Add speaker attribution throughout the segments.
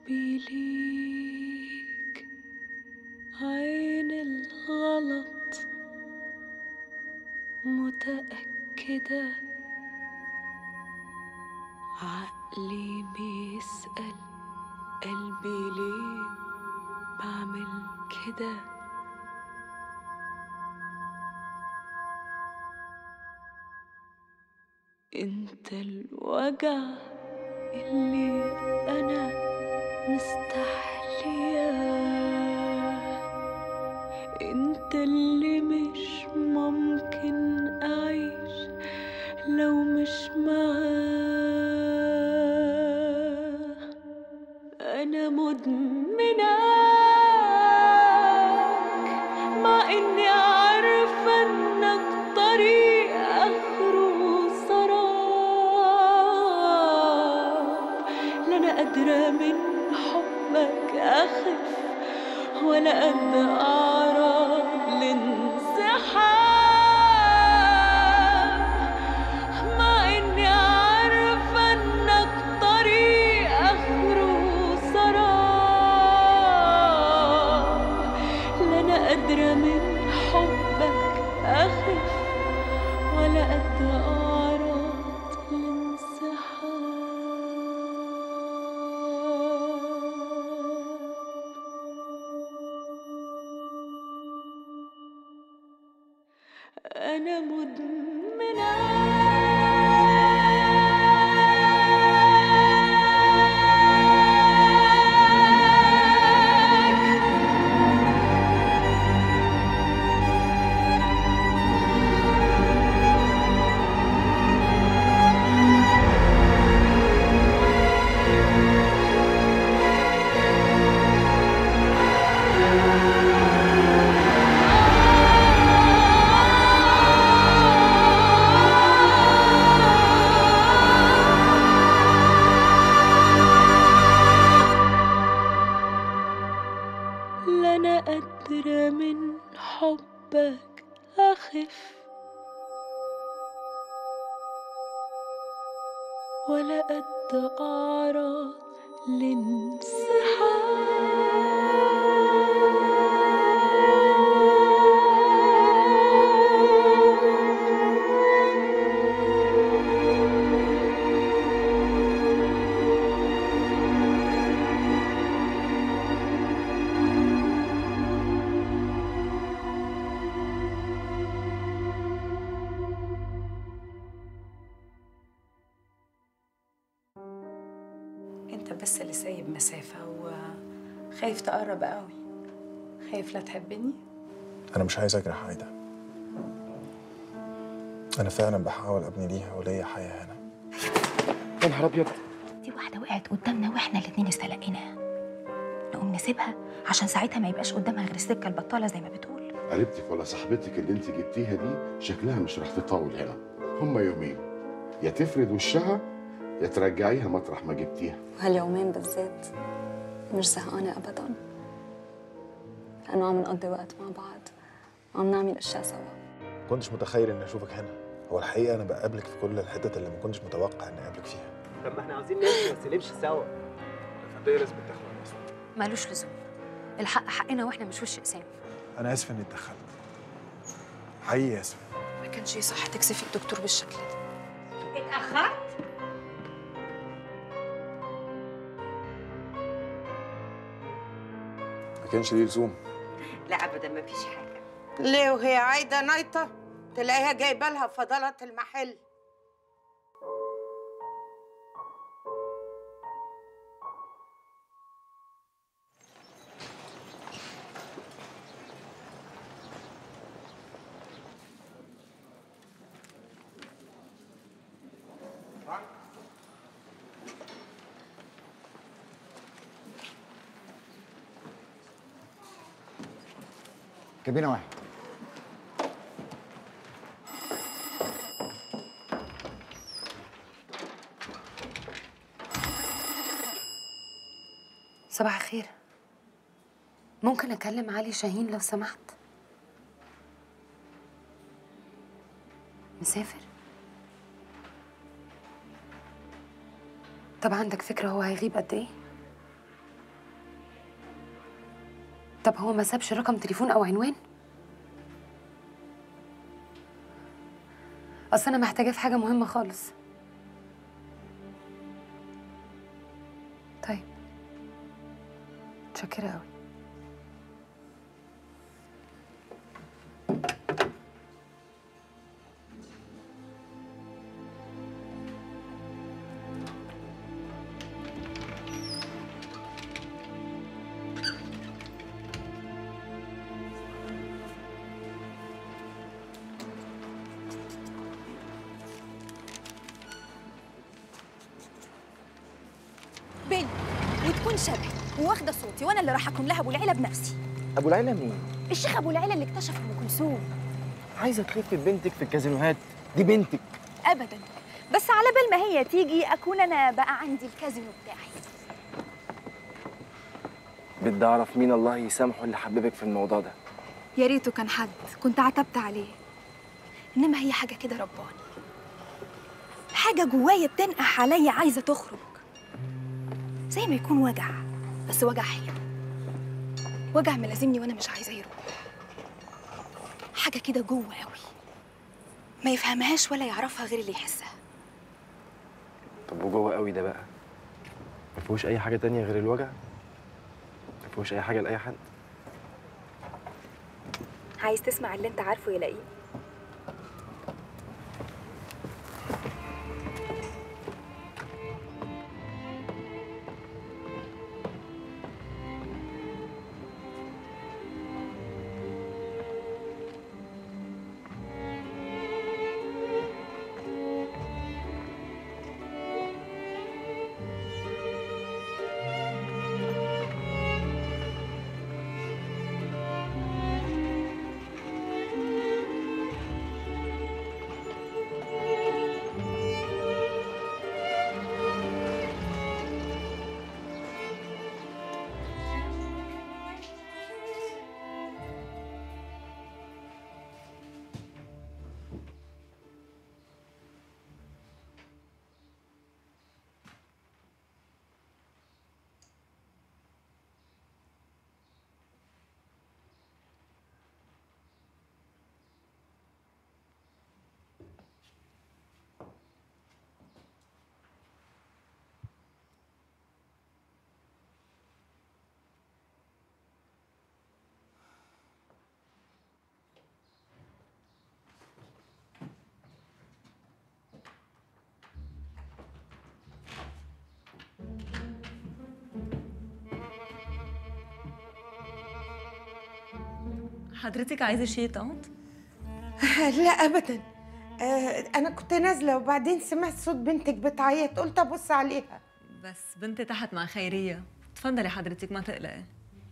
Speaker 1: حبي ليك عين الغلط متأكدة عقلي بيسأل قلبي ليه بعمل كده انت الوجع اللي انا مستحلياه انت اللي مش ممكن اعيش لو مش معاه انا مدمناك مع اني عارفه انك طريق اخره سراب لا انا قادره من حبك اخف ولا قد اعرف الانسحاب مع اني عارفه انك طريق اخره سراب لا انا قادره من حبك اخف ولا قد اعرض الانسحاب أنا مدمناك لا أنا قادرة من حبك أخف ولا قد أعرض لانسحاب
Speaker 2: انت بس اللي سايب مسافة وخايف تقرب قوي خايف لا تحبني
Speaker 3: أنا مش عايز أجرح عايدة أنا فعلا بحاول أبني ليها وليا حياة هنا
Speaker 4: يا نهار ابيض
Speaker 5: دي واحدة وقعت قدامنا واحنا الاتنين استلقيناها نقوم نسيبها عشان ساعتها ما يبقاش قدامها غير السكة البطالة زي ما بتقول
Speaker 6: قريبتك ولا صاحبتك اللي انت جبتيها دي شكلها مش راح تطول هنا هما يومين يا تفرد وشها يا ترجعيها مطرح ما جبتيها
Speaker 7: وهاليومين بالذات مش زهقانة أبدا لأنه عم نقضي وقت مع بعض وعم نعمل أشياء سوا
Speaker 3: كنتش متخيل إني أشوفك هنا هو الحقيقة أنا بقابلك في كل الحتت اللي ما كنتش متوقع إني أقابلك فيها
Speaker 8: طب ما احنا عاوزين نمشي بس نمشي سوا
Speaker 3: الفندقية لازم تدخل أصلا
Speaker 5: مالوش لزوم الحق حقنا واحنا مش وش اقسام
Speaker 3: أنا آسف إني اتدخلت حقيقي آسف
Speaker 5: ما كانش يصح تكسفي الدكتور بالشكل ده
Speaker 2: اتأخرت؟
Speaker 3: ما كانش ليه لزوم
Speaker 2: لا أبدا ما فيش حاجة
Speaker 9: ليه وهي عايدة نايطة تلاقيها جايبة لها فضلات المحل
Speaker 4: كابينه واحد
Speaker 5: صباح الخير ممكن اكلم علي شاهين لو سمحت مسافر طب عندك فكرة هو هيغيب قد ايه
Speaker 10: طب هو ما سابش رقم تليفون او عنوان اصل انا محتاجاه في حاجه مهمه خالص طيب متشكره قوي
Speaker 11: بنت وتكون شبهي وواخده صوتي وانا اللي راح اكون لها ابو العيله بنفسي
Speaker 12: ابو العيله مين
Speaker 11: الشيخ ابو العيله اللي اكتشف ام كلثوم
Speaker 12: عايزه تخفي بنتك في الكازينوهات دي بنتك
Speaker 11: ابدا بس على بال ما هي تيجي اكون انا بقى عندي الكازينو بتاعي
Speaker 12: بدي اعرف مين الله يسامحه اللي حببك في الموضوع ده
Speaker 11: يا ريته كان حد كنت عتبت عليه انما هي حاجه كده رباني حاجه جوايا بتنقح عليا عايزه تخرج زي ما يكون وجع بس وجع حلو وجع ملازمني وانا مش عايزاه يروح حاجه كده جوه قوي ما يفهمهاش ولا يعرفها غير اللي يحسها
Speaker 12: طب وجوه قوي ده بقى ما فيهوش اي حاجه تانية غير الوجع ما فيهوش اي حاجه لاي حد
Speaker 11: عايز تسمع اللي انت عارفه يا لئيم
Speaker 1: حضرتك عايزة شيء طنط؟
Speaker 9: لا ابدا آه، انا كنت نازله وبعدين سمعت صوت بنتك بتعيط قلت ابص عليها
Speaker 1: بس بنتي تحت مع خيرية تفضلي حضرتك ما تقلقي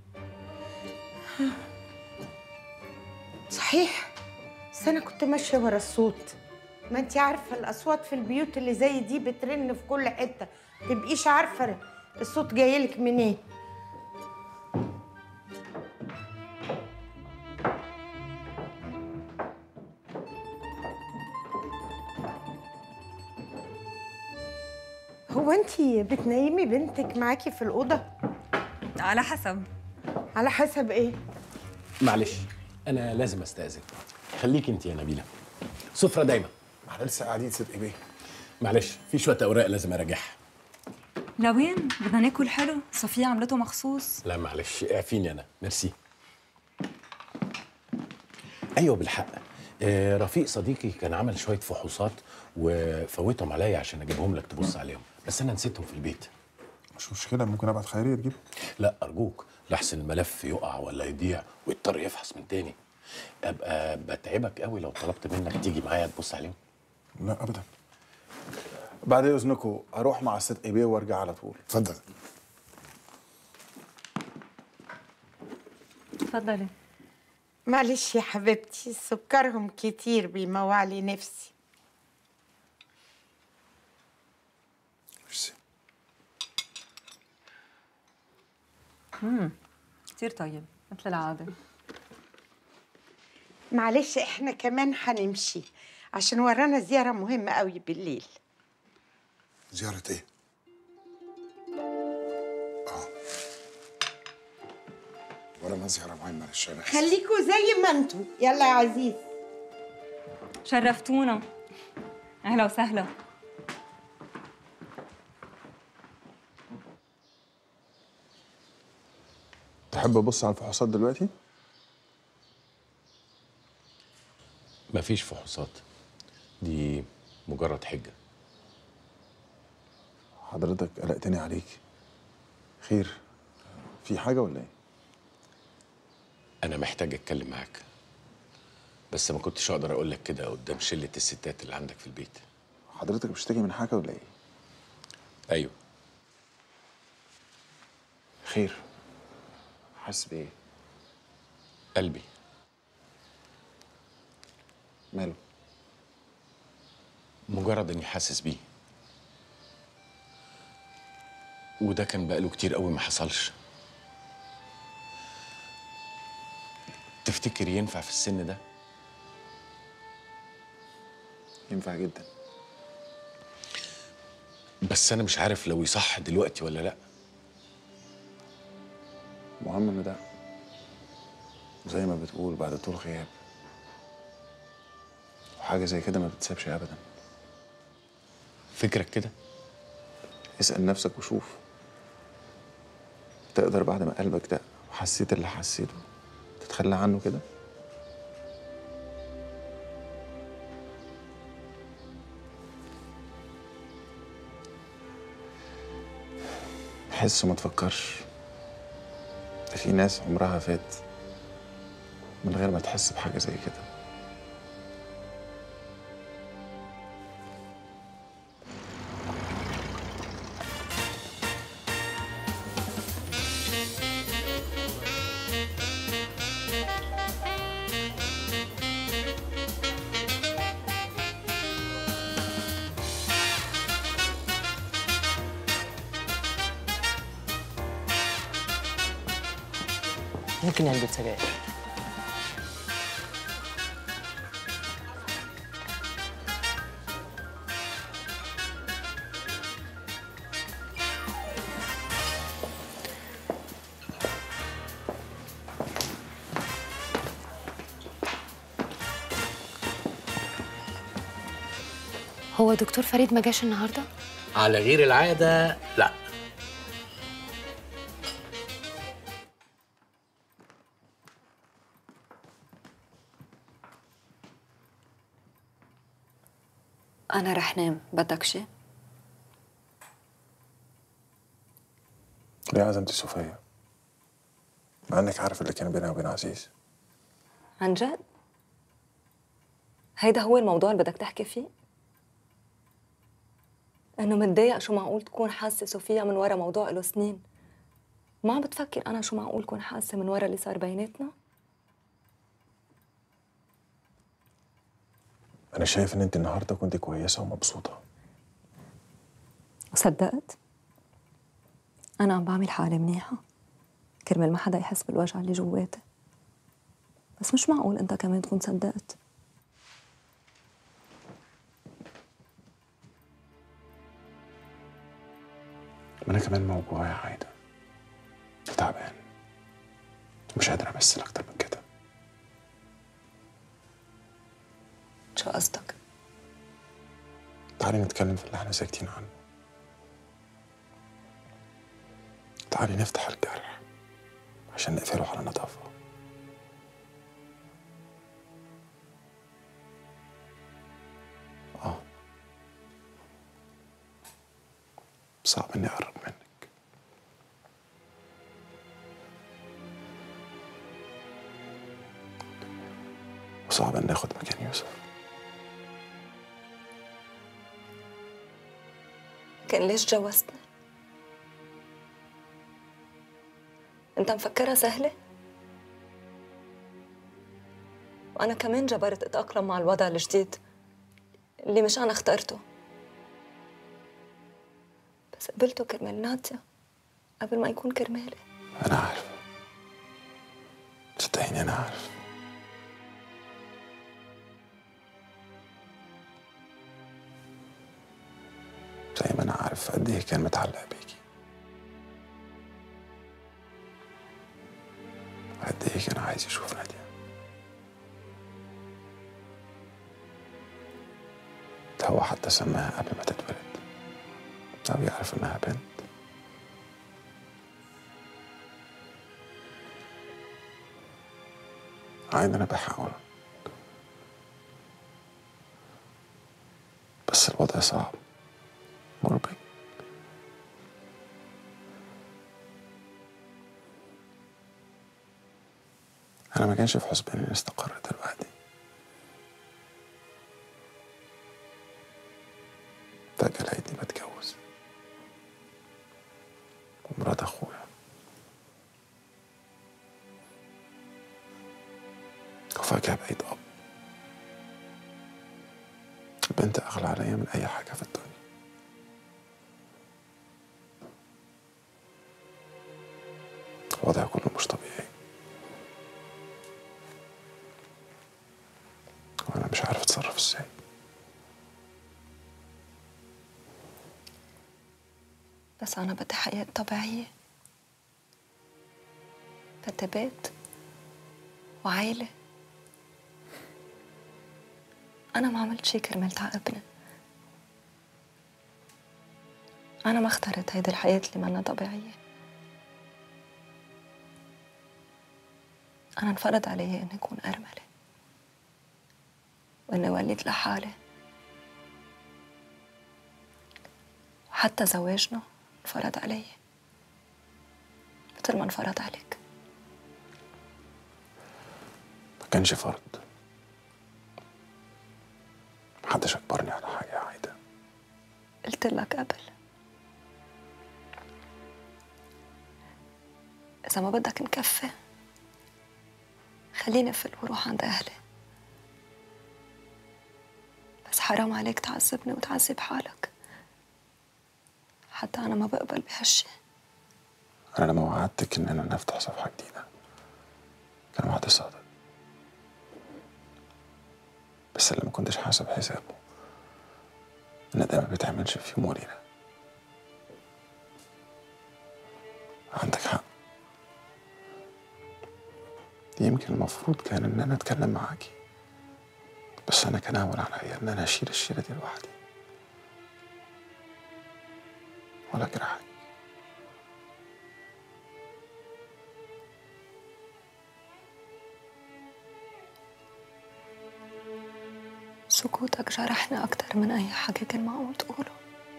Speaker 9: صحيح بس انا كنت ماشيه ورا الصوت ما انت عارفه الاصوات في البيوت اللي زي دي بترن في كل حته تبقيش عارفه الصوت جايلك منين هو انت بتنيمي بنتك معاكي في الاوضه
Speaker 1: على حسب
Speaker 9: على حسب ايه
Speaker 13: معلش انا لازم استاذن خليك انت يا نبيله سفره دايما
Speaker 3: ما احنا لسه قاعدين صدق بيه
Speaker 13: معلش في شويه اوراق لازم اراجعها
Speaker 1: لوين بدنا ناكل حلو صفية عملته مخصوص
Speaker 13: لا معلش اعفيني انا ميرسي ايوه بالحق آه، رفيق صديقي كان عمل شويه فحوصات وفوتهم عليا عشان اجيبهم لك تبص عليهم بس انا نسيتهم في البيت
Speaker 3: مش مشكله ممكن ابعت خيريه تجيب
Speaker 13: لا ارجوك لحسن الملف يقع ولا يضيع ويضطر يفحص من تاني ابقى بتعبك قوي لو طلبت منك تيجي معايا تبص عليهم
Speaker 3: لا ابدا بعد اذنكم اروح مع صدق بيه وارجع على طول
Speaker 6: اتفضل
Speaker 1: تفضلي
Speaker 9: معلش يا حبيبتي سكرهم كتير بيموعلي نفسي
Speaker 3: ميرسي
Speaker 1: امم كتير طيب مثل العادة
Speaker 9: معلش احنا كمان هنمشي عشان ورانا زيارة مهمة قوي بالليل
Speaker 6: زيارة ايه؟
Speaker 4: ولا مزيارة مهمة للشارع
Speaker 9: خليكوا زي ما انتوا يلا يا عزيز
Speaker 1: شرفتونا اهلا وسهلا
Speaker 3: تحب ابص على الفحوصات دلوقتي
Speaker 13: مفيش فحوصات دي مجرد حجه
Speaker 3: حضرتك قلقتني عليك خير في حاجه ولا ايه
Speaker 13: انا محتاج اتكلم معاك بس ما كنتش اقدر اقول لك كده قدام شله الستات اللي عندك في البيت
Speaker 3: حضرتك بتشتكي من حاجه ولا ايه
Speaker 13: ايوه
Speaker 3: خير حاسس بايه
Speaker 13: قلبي
Speaker 3: ماله
Speaker 13: مجرد اني حاسس بيه وده كان بقاله كتير قوي ما حصلش تفتكر ينفع في السن ده
Speaker 3: ينفع جدا
Speaker 13: بس انا مش عارف لو يصح دلوقتي ولا لا
Speaker 3: مهم ان ده زي ما بتقول بعد طول غياب وحاجه زي كده ما بتسابش ابدا
Speaker 13: فكرك كده
Speaker 3: اسال نفسك وشوف تقدر بعد ما قلبك دق وحسيت اللي حسيته تتخلى عنه كده حس وما تفكرش ده في ناس عمرها فات من غير ما تحس بحاجة زي كده
Speaker 8: ممكن علبة سجاير
Speaker 10: هو دكتور فريد ما جاش النهارده
Speaker 13: على غير العاده لا
Speaker 7: أنا رح نام بدك شي؟
Speaker 3: ليه عزمتي صوفيا؟ مع انك عارف اللي كان بينها وبين عزيز
Speaker 7: عن جد؟ هيدا هو الموضوع اللي بدك تحكي فيه؟ إنه متضايق شو معقول تكون حاسة صوفيا من ورا موضوع له سنين ما عم بتفكر أنا شو معقول كون حاسة من ورا اللي صار بيناتنا؟
Speaker 3: انا شايف ان انت النهارده كنت كويسه ومبسوطه
Speaker 7: وصدقت؟ أنا عم بعمل حالي منيحة كرمال ما حدا يحس بالوجع اللي جواتي بس مش معقول أنت كمان تكون صدقت
Speaker 3: ما انا كمان موجوع يا عايده تعبان مش قادر امثل اكتر من كده
Speaker 7: شو قصدك؟
Speaker 3: تعالي نتكلم في اللي احنا ساكتين عنه تعالي نفتح الجرح عشان نقفله على نظافة اه صعب اني اقرب منك وصعب اني اخد مكان يوسف
Speaker 7: كان ليش جوزتني؟ انت مفكرها سهلة؟ وأنا كمان جبرت أتأقلم مع الوضع الجديد اللي مش أنا اخترته بس قبلته كرمال نادية قبل ما يكون كرمالي
Speaker 3: انا عارف صدقيني انا عارف زي ما انا عارف قد ايه كان متعلق بيكي هو حتى سماها قبل ما تتولد أو يعرف إنها بنت عادي أنا بحاول بس الوضع صعب مربك أنا ما كانش في حسباني إني استقر دلوقتي فجأة لقيتني بتجوز ومرات أخويا وفجأة بقيت أب البنت أغلى عليا من أي حاجة في الدنيا الوضع كله مش طبيعي وأنا مش عارف أتصرف إزاي
Speaker 7: بس أنا بدي حياة طبيعية بدي بيت وعيلة أنا ما عملت شي كرمال تعبني أنا ما اخترت هيدي الحياة اللي منا طبيعية أنا انفرض علي إني أكون أرملة وإني وليت لحالي وحتى زواجنا انفرض علي مثل ما انفرض عليك
Speaker 3: ما كانش فرض محدش أجبرني على حاجة يا عايدة
Speaker 7: قلت لك قبل إذا ما بدك نكفي خليني أفل وروح عند أهلي بس حرام عليك تعذبني وتعذب حالك حتى أنا ما بقبل بهالشي
Speaker 3: أنا لما وعدتك إننا نفتح صفحة جديدة كان وعد صادق بس اللي ما كنتش حاسب حسابه إن ده ما بيتعملش في يوم وليلة عندك حق يمكن المفروض كان إن أنا أتكلم معاكي بس أنا كان أول عليا إن أنا أشيل الشيلة دي لوحدي ولا جرحك
Speaker 7: سكوتك جرحني أكتر من أي حاجة كان معقول تقوله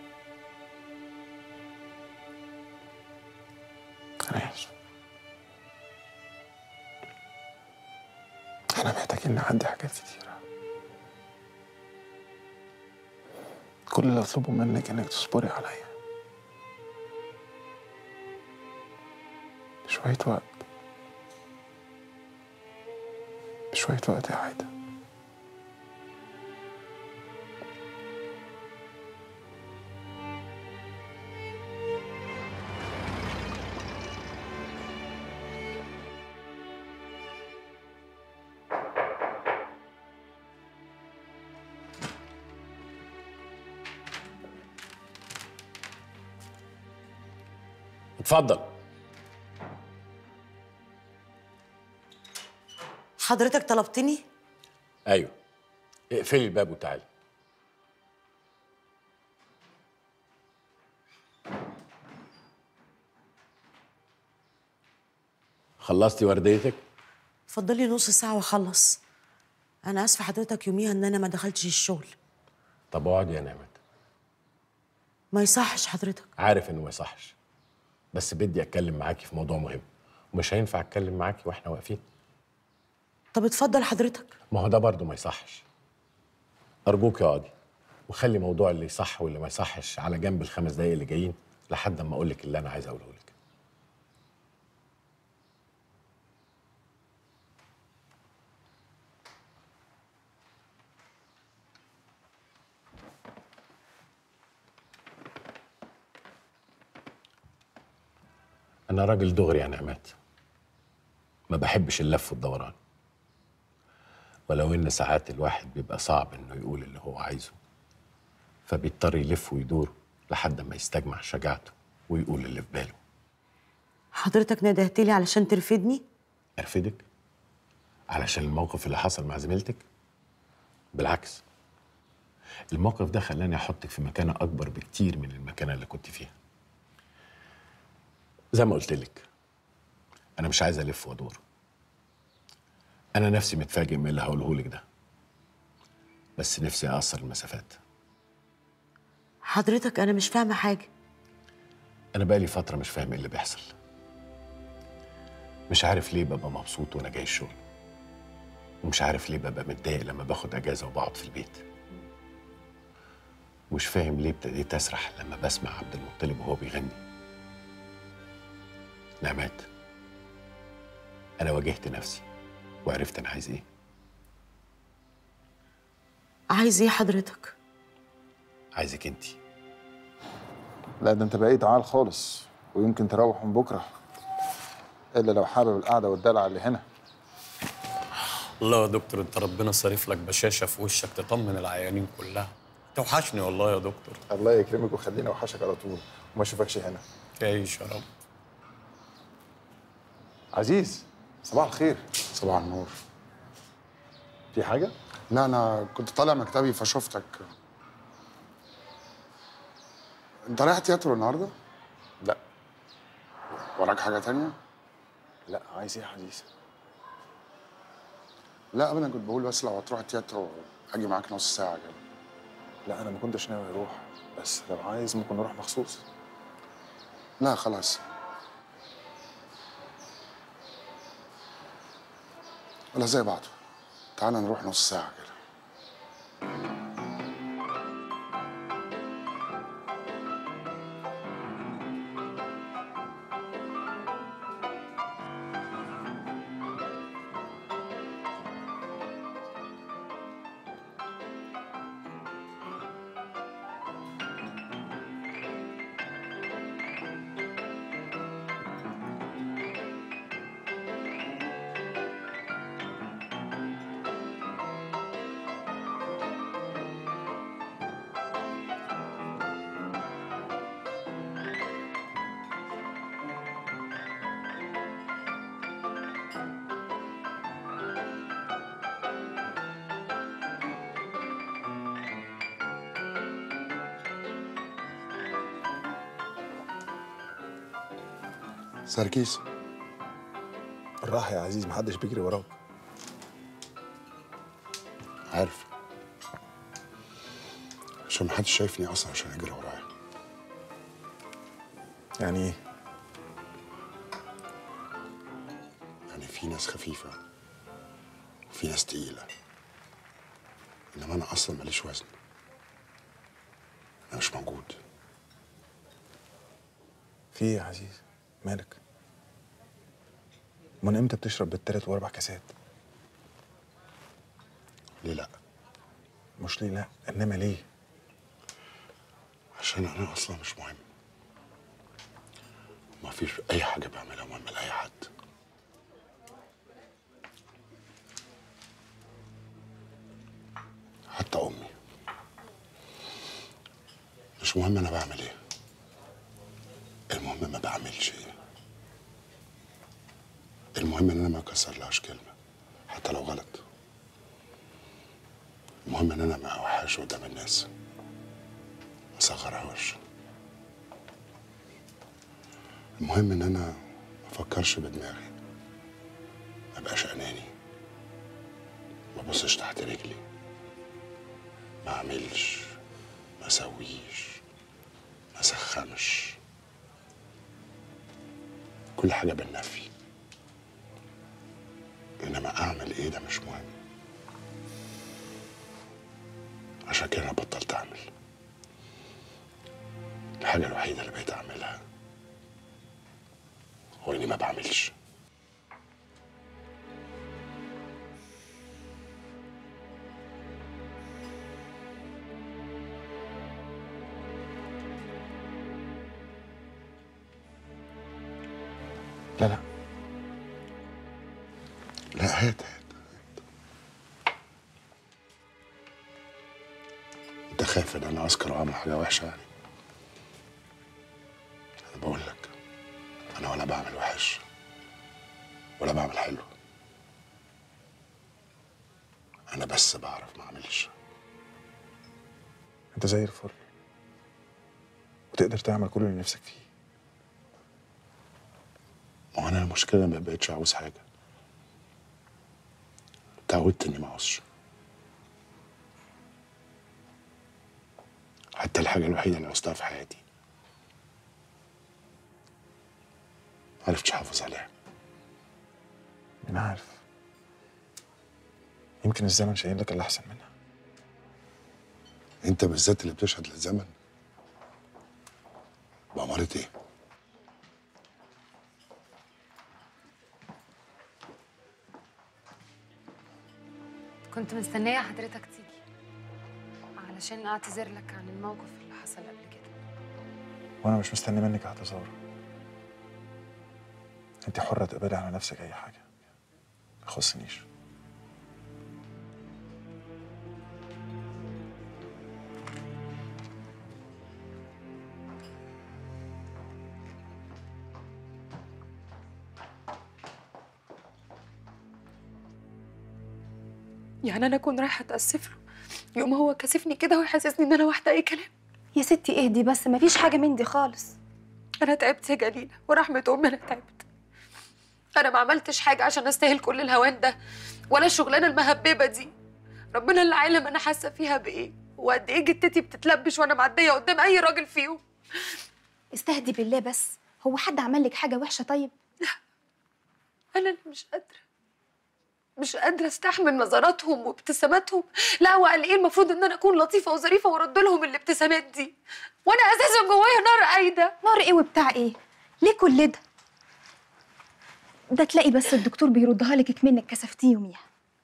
Speaker 3: أنا آسف أنا محتاجين نعدي حاجات كتيرة كل اللي أطلبه منك إنك تصبري عليا شوية وقت شوية وقت يا عايدة
Speaker 13: اتفضل
Speaker 9: حضرتك طلبتني
Speaker 13: ايوه اقفلي الباب وتعالي خلصتي ورديتك
Speaker 9: فضلي نص ساعه واخلص انا اسفه حضرتك يوميها ان انا ما دخلتش الشغل
Speaker 13: طب اقعدي يا نعمت
Speaker 9: ما يصحش حضرتك
Speaker 13: عارف انه ما يصحش بس بدي اتكلم معاكي في موضوع مهم ومش هينفع اتكلم معاكي واحنا واقفين
Speaker 9: طب اتفضل حضرتك
Speaker 13: ما هو ده برضه ما يصحش ارجوك يا قاضي وخلي موضوع اللي يصح واللي ما يصحش على جنب الخمس دقايق اللي جايين لحد اما اقول لك اللي انا عايز اقوله لك انا راجل دغري يا نعمات ما بحبش اللف والدوران ولو ان ساعات الواحد بيبقى صعب انه يقول اللي هو عايزه فبيضطر يلف ويدور لحد ما يستجمع شجاعته ويقول اللي في باله
Speaker 9: حضرتك ندهتلي علشان ترفدني
Speaker 13: ارفدك علشان الموقف اللي حصل مع زميلتك بالعكس الموقف ده خلاني احطك في مكانه اكبر بكتير من المكانه اللي كنت فيها زي ما قلت لك انا مش عايز الف وادور انا نفسي متفاجئ من اللي هقوله لك ده بس نفسي اقصر المسافات
Speaker 9: حضرتك انا مش فاهمه حاجه
Speaker 13: انا بقالي فتره مش فاهم ايه اللي بيحصل مش عارف ليه ببقى مبسوط وانا جاي الشغل ومش عارف ليه ببقى متضايق لما باخد اجازه وبقعد في البيت مش فاهم ليه ابتديت اسرح لما بسمع عبد المطلب وهو بيغني نعمات انا واجهت نفسي وعرفت انا عايز ايه
Speaker 9: عايز ايه حضرتك
Speaker 13: عايزك انتي
Speaker 3: لا ده انت بقيت عال خالص ويمكن تروح من بكره الا لو حابب القعده والدلع اللي هنا
Speaker 14: الله يا دكتور انت ربنا صارف لك بشاشه في وشك تطمن العيانين كلها توحشني والله يا دكتور
Speaker 3: الله يكرمك ويخليني اوحشك على طول وما اشوفكش هنا
Speaker 14: تعيش يا رب
Speaker 3: عزيز صباح الخير
Speaker 15: صباح النور
Speaker 3: في حاجه
Speaker 15: لا انا كنت طالع مكتبي فشفتك انت رايح تياترو النهارده
Speaker 3: لا
Speaker 15: وراك حاجه تانية
Speaker 3: لا عايز ايه يا عزيز
Speaker 15: لا ابدا كنت بقول بس لو هتروح التياترو هاجي معاك نص ساعه كده
Speaker 3: لا انا ما كنتش ناوي اروح بس لو عايز ممكن نروح مخصوص
Speaker 15: لا خلاص ولا زي بعض تعالى نروح نص ساعه كده سركيس
Speaker 3: بالراحه يا عزيز محدش بيجري وراك
Speaker 15: عارف عشان محدش شايفني اصلا عشان يجري ورايا
Speaker 3: يعني ايه
Speaker 15: يعني في ناس خفيفه وفي ناس تقيله انما انا اصلا ماليش وزن انا مش موجود
Speaker 3: في ايه يا عزيز مالك من امتى بتشرب بالتلات واربع كاسات
Speaker 15: ليه لا
Speaker 3: مش ليه لا انما ليه
Speaker 15: عشان انا اصلا مش مهم ما فيش اي حاجه بعملها مهمه لاي حد حتى امي مش مهم انا بعمل ايه المهم ما بعملش ايه المهم ان انا ما اكسرلهاش كلمه حتى لو غلط المهم ان انا ما اوحاش قدام الناس ما اصغرهاش المهم ان انا ما افكرش بدماغي ما ابقاش اناني ما ابصش تحت رجلي ما اعملش ما اسويش ما اسخنش كل حاجه بالنفي انما اعمل ايه ده مش مهم عشان كده انا بطلت اعمل الحاجه الوحيده اللي بقيت اعملها هو اني ما بعملش
Speaker 3: لا لا
Speaker 15: لا هات هات انت خايف ان انا اسكر واعمل حاجه وحشه يعني انا بقول لك انا ولا بعمل وحش ولا بعمل حلو انا بس بعرف ما اعملش
Speaker 3: انت زي الفل وتقدر تعمل كل اللي نفسك فيه
Speaker 15: ما هو انا المشكله ما بقتش عاوز حاجه اتعودت اني ما عاوزش حتى الحاجه الوحيده اللي عوزتها في حياتي معرفتش احافظ عليها
Speaker 3: انا عارف يمكن الزمن شايل لك اللي احسن منها
Speaker 15: انت بالذات اللي بتشهد للزمن بأمارة ايه؟
Speaker 10: كنت مستنية حضرتك تيجي علشان أعتذر لك عن الموقف اللي حصل قبل كده
Speaker 3: وانا مش مستني منك اعتذار انت حرة تقبلي على نفسك اي حاجة ما يخصنيش
Speaker 11: يعني انا اكون رايحه اتاسف له يقوم هو كاسفني كده ويحسسني ان انا واحده اي كلام
Speaker 5: يا ستي اهدي بس مفيش حاجه من دي خالص
Speaker 11: انا تعبت يا جليله ورحمه امي انا تعبت انا ما عملتش حاجه عشان استاهل كل الهوان ده ولا الشغلانه المهببه دي ربنا اللي عالم انا حاسه فيها بايه وقد ايه جتتي بتتلبش وانا معديه قدام اي راجل فيهم
Speaker 5: استهدي بالله بس هو حد عمل لك حاجه وحشه طيب
Speaker 11: انا اللي مش قادره مش قادره استحمل نظراتهم وابتساماتهم لا وقال ايه المفروض ان انا اكون لطيفه وظريفه وارد لهم الابتسامات دي وانا اساسا جوايا نار قايده
Speaker 5: نار ايه وبتاع ايه ليه كل ده ده تلاقي بس الدكتور بيردها لك كمنك كسفتيه يوميها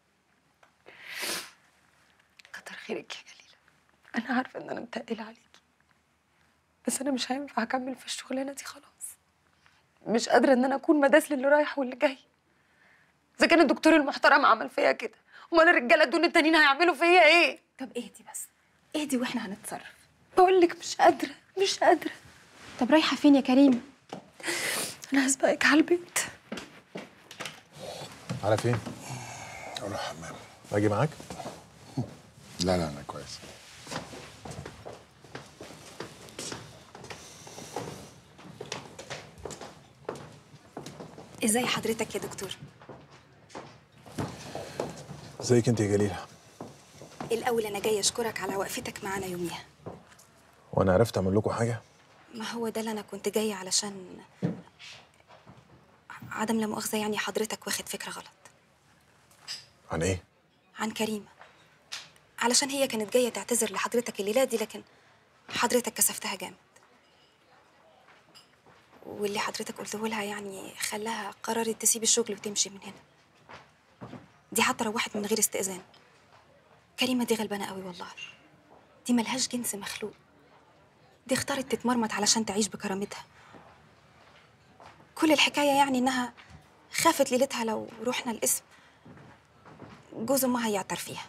Speaker 11: كتر خيرك يا جليله انا عارفه ان انا متقله عليكي بس انا مش هينفع اكمل في الشغلانه دي خلاص مش قادره ان انا اكون مداس للي رايح واللي جاي اذا كان الدكتور المحترم عمل فيا كده امال الرجاله دول التانيين هيعملوا فيا ايه
Speaker 5: طب اهدي بس اهدي واحنا هنتصرف
Speaker 11: بقول لك مش قادره مش قادره
Speaker 5: طب رايحه فين يا كريم
Speaker 11: انا هسبقك على البيت
Speaker 3: على فين؟
Speaker 15: اروح حمام
Speaker 3: باجي معاك؟
Speaker 15: لا لا انا كويس
Speaker 5: ازاي حضرتك يا دكتور
Speaker 3: ازيك انت يا جليلة؟
Speaker 5: الاول انا جايه اشكرك على وقفتك معانا يوميها
Speaker 3: وانا عرفت اعمل لكم حاجة؟
Speaker 5: ما هو ده اللي انا كنت جايه علشان عدم لا مؤاخذه يعني حضرتك واخد فكره غلط
Speaker 3: عن ايه؟
Speaker 5: عن كريمه علشان هي كانت جايه تعتذر لحضرتك الليله دي لكن حضرتك كسفتها جامد واللي حضرتك قلته لها يعني خلاها قررت تسيب الشغل وتمشي من هنا دي حتى روحت من غير استئذان كريمه دي غلبانه قوي والله دي ملهاش جنس مخلوق دي اختارت تتمرمط علشان تعيش بكرامتها كل الحكايه يعني انها خافت ليلتها لو رحنا القسم جوز امها هيعتر فيها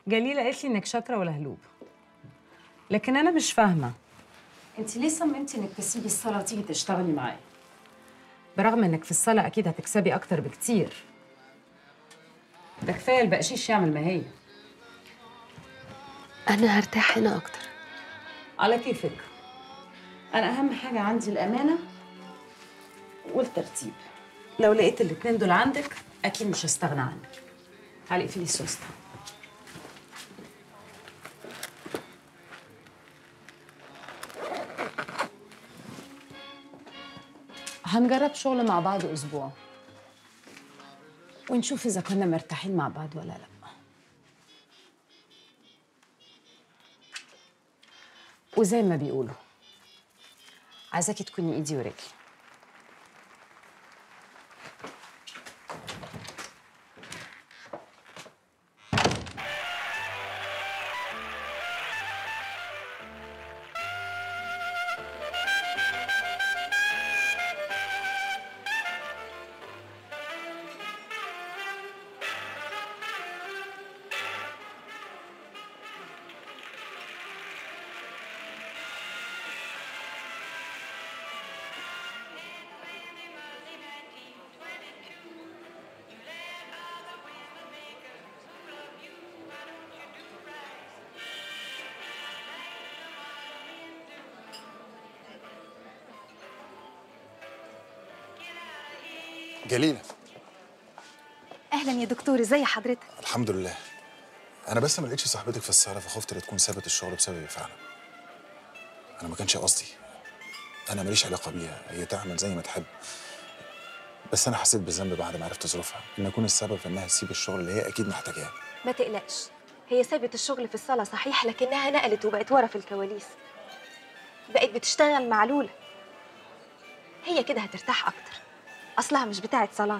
Speaker 2: جليلة قالت لي انك شاطرة ولهلوبة لكن انا مش فاهمة انت ليه صممتي انك تسيبي الصلاة وتيجي تشتغلي معايا برغم انك في الصلاة اكيد هتكسبي اكتر بكتير ده كفاية البقشيش يعمل ما هي
Speaker 10: انا هرتاح هنا اكتر
Speaker 2: على كيفك انا اهم حاجة عندي الامانة والترتيب لو لقيت الاتنين دول عندك اكيد مش هستغنى عنك تعالي اقفلي السوسته هنجرب شغل مع بعض اسبوع ونشوف اذا كنا مرتاحين مع بعض ولا لا وزي ما بيقولوا عايزاكي تكوني ايدي ورجلي
Speaker 3: جليلة
Speaker 11: اهلا يا دكتور ازي حضرتك
Speaker 3: الحمد لله انا بس ما لقيتش صاحبتك في السهره فخفت لا تكون سابت الشغل بسببي فعلا انا ما كانش قصدي انا ماليش علاقه بيها هي تعمل زي ما تحب بس انا حسيت بالذنب بعد ما عرفت ظروفها ان اكون السبب في انها تسيب الشغل اللي هي اكيد محتاجاه
Speaker 11: ما تقلقش هي سابت الشغل في الصالة صحيح لكنها نقلت وبقت ورا في الكواليس بقت بتشتغل مع لولا هي كده هترتاح أكتر أصلها مش بتاعت صلاة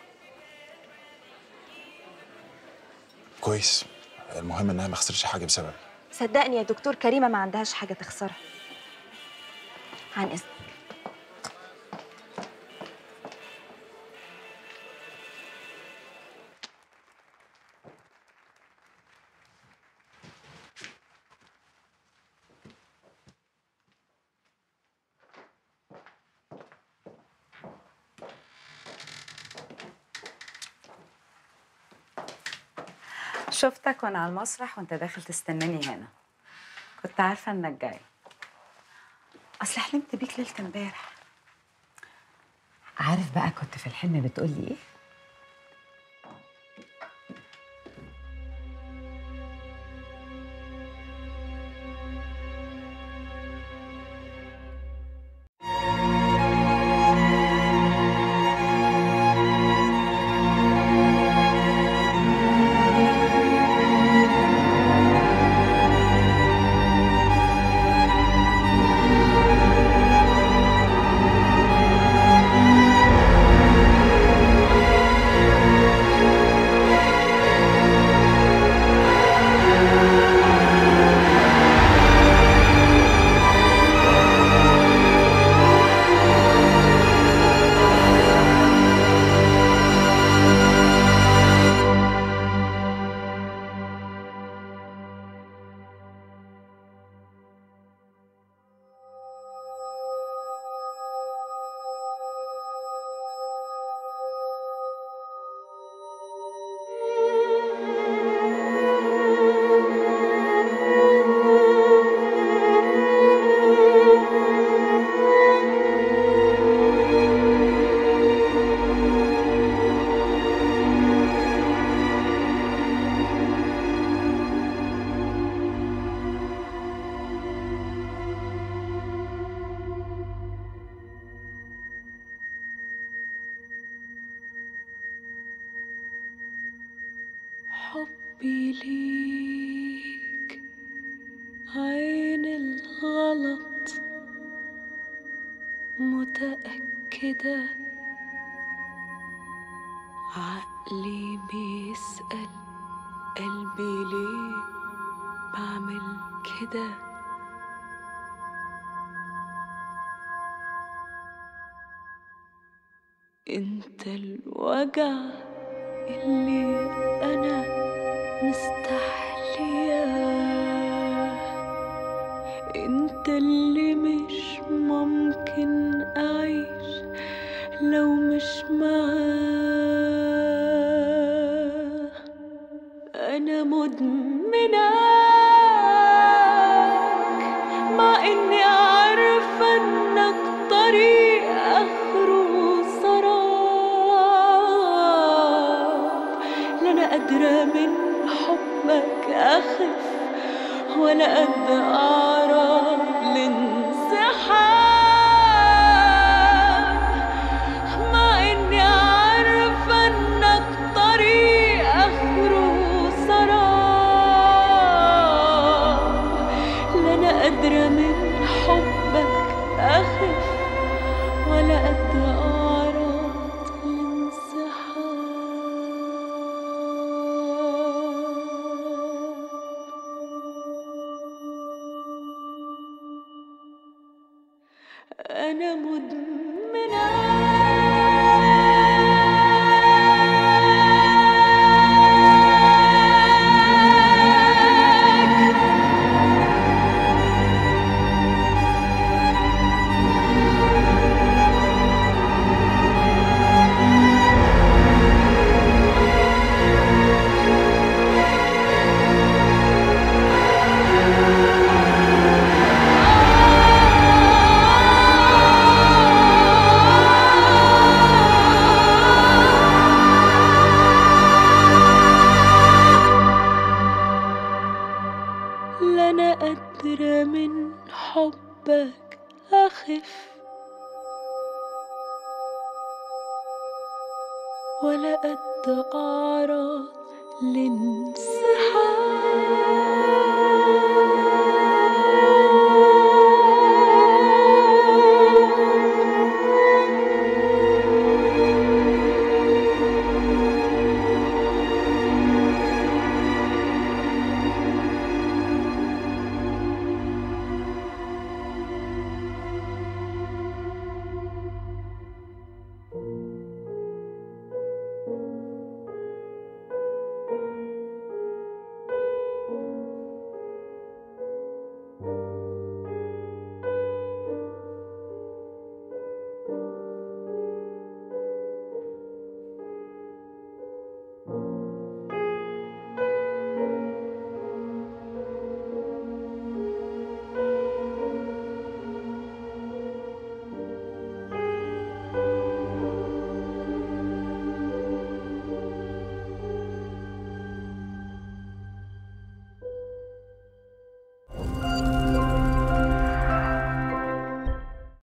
Speaker 3: كويس المهم انها ما خسرتش حاجه بسببي
Speaker 11: صدقني يا دكتور كريمة ما عندهاش حاجة تخسرها عن إذنك
Speaker 2: شفتك وانا على المسرح وانت داخل تستناني هنا كنت عارفه انك جاي اصل حلمت بيك ليله امبارح عارف بقى كنت في الحلم بتقولي ايه
Speaker 16: حبي ليك عين الغلط متأكدة عقلي بيسأل قلبي ليه بعمل كده انت الوجع اللي انا مستحلفة انت اللي مش ممكن اعيش لو مش معاه انا مدمناك مع اني عارفه انك طريق اخره سراب لا انا قادره من حبك اخف ولا قد اعرف الانسحاب مع اني عارفه انك طريق اخره سراب لا انا قادره من حبك اخف ولا قد اعرف الانسحاب أنا لا أنا قادرة من حبك أخف ولا قد أعرض الانسحاب